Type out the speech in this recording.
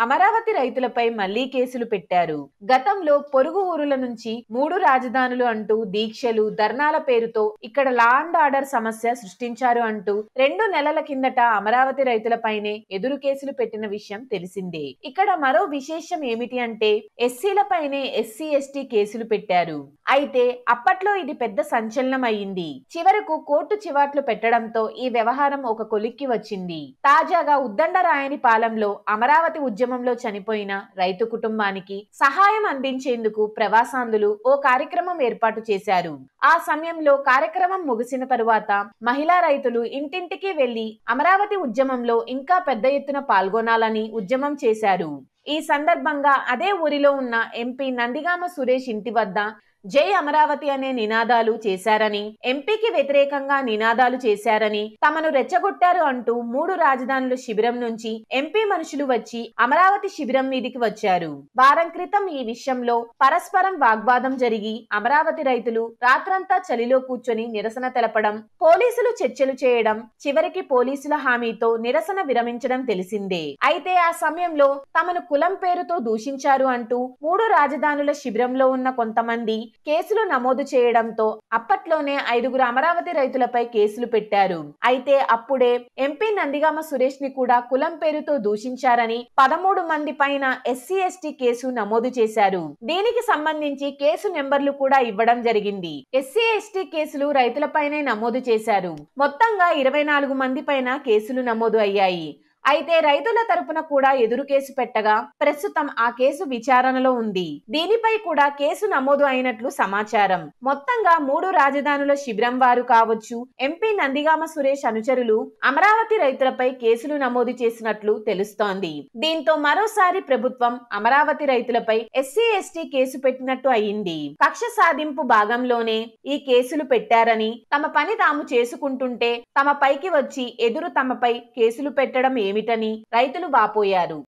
అమరావతి రైతులపై మళ్లీ కేసులు పెట్టారు గతంలో పొరుగు ఊరుల నుంచి మూడు రాజధానులు అంటూ దీక్షలు ధర్నాల పేరుతో ఇక్కడ లా అండ్ ఆర్డర్ సమస్య సృష్టించారు అంటూ రెండు నెలల కిందట అమరావతి రైతులపైనే ఎదురు కేసులు పెట్టిన విషయం తెలిసిందే ఇక్కడ మరో విశేషం ఏమిటి అంటే ఎస్సీలపైనే ఎస్సీ ఎస్టీ కేసులు పెట్టారు అయితే అప్పట్లో ఇది పెద్ద సంచలనం అయింది చివరకు కోర్టు చివాట్లు పెట్టడంతో ఈ వ్యవహారం ఒక కొలిక్కి వచ్చింది తాజాగా ఉద్దండరాయని పాలెంలో అమరావతి ఉద్యమంలో చనిపోయిన రైతు కుటుంబానికి సహాయం అందించేందుకు ప్రవాసాంధులు ఓ కార్యక్రమం ఏర్పాటు చేశారు ఆ సమయంలో కార్యక్రమం ముగిసిన తరువాత మహిళా రైతులు ఇంటింటికి వెళ్లి అమరావతి ఉద్యమంలో ఇంకా పెద్ద ఎత్తున పాల్గొనాలని ఉద్యమం చేశారు ఈ సందర్భంగా అదే ఊరిలో ఉన్న ఎంపీ నందిగామ సురేష్ ఇంటి వద్ద జై అమరావతి అనే నినాదాలు చేశారని ఎంపీకి వ్యతిరేకంగా నినాదాలు చేశారని తమను రెచ్చగొట్టారు అంటూ మూడు రాజధానుల శిబిరం నుంచి ఎంపీ మనుషులు వచ్చి అమరావతి శిబిరం మీదికి వచ్చారు వారం క్రితం ఈ విషయంలో పరస్పరం వాగ్వాదం జరిగి అమరావతి రైతులు రాత్రంతా చలిలో కూర్చొని నిరసన తెలపడం పోలీసులు చర్చలు చేయడం చివరికి పోలీసుల హామీతో నిరసన విరమించడం తెలిసిందే అయితే ఆ సమయంలో తమను కులం పేరుతో దూషించారు అంటూ మూడు రాజధానుల శిబిరంలో ఉన్న కొంతమంది కేసులు నమోదు చేయడంతో అప్పట్లోనే ఐదుగురు అమరావతి రైతులపై కేసులు పెట్టారు అయితే అప్పుడే ఎంపీ నందిగామ సురేష్ ని కూడా కులం పేరుతో దూషించారని పదమూడు మంది పైన ఎస్సీ ఎస్టీ కేసు నమోదు చేశారు దీనికి సంబంధించి కేసు నెంబర్లు కూడా ఇవ్వడం జరిగింది ఎస్సీ ఎస్టీ కేసులు రైతులపైనే నమోదు చేశారు మొత్తంగా ఇరవై నాలుగు మంది పైన కేసులు నమోదు అయ్యాయి అయితే రైతుల తరపున కూడా ఎదురు కేసు పెట్టగా ప్రస్తుతం ఆ కేసు విచారణలో ఉంది దీనిపై కూడా కేసు నమోదు అయినట్లు సమాచారం మొత్తంగా మూడు రాజధానుల శిబిరం వారు కావచ్చు ఎంపీ నందిగామ సురేష్ అనుచరులు అమరావతి రైతులపై కేసులు నమోదు చేసినట్లు తెలుస్తోంది దీంతో మరోసారి ప్రభుత్వం అమరావతి రైతులపై ఎస్సీ ఎస్టీ కేసు పెట్టినట్టు అయింది కక్ష సాధింపు భాగంలోనే ఈ కేసులు పెట్టారని తమ పని తాము చేసుకుంటుంటే తమ పైకి వచ్చి ఎదురు తమపై కేసులు పెట్టడం ఏమిటని రైతులు వాపోయారు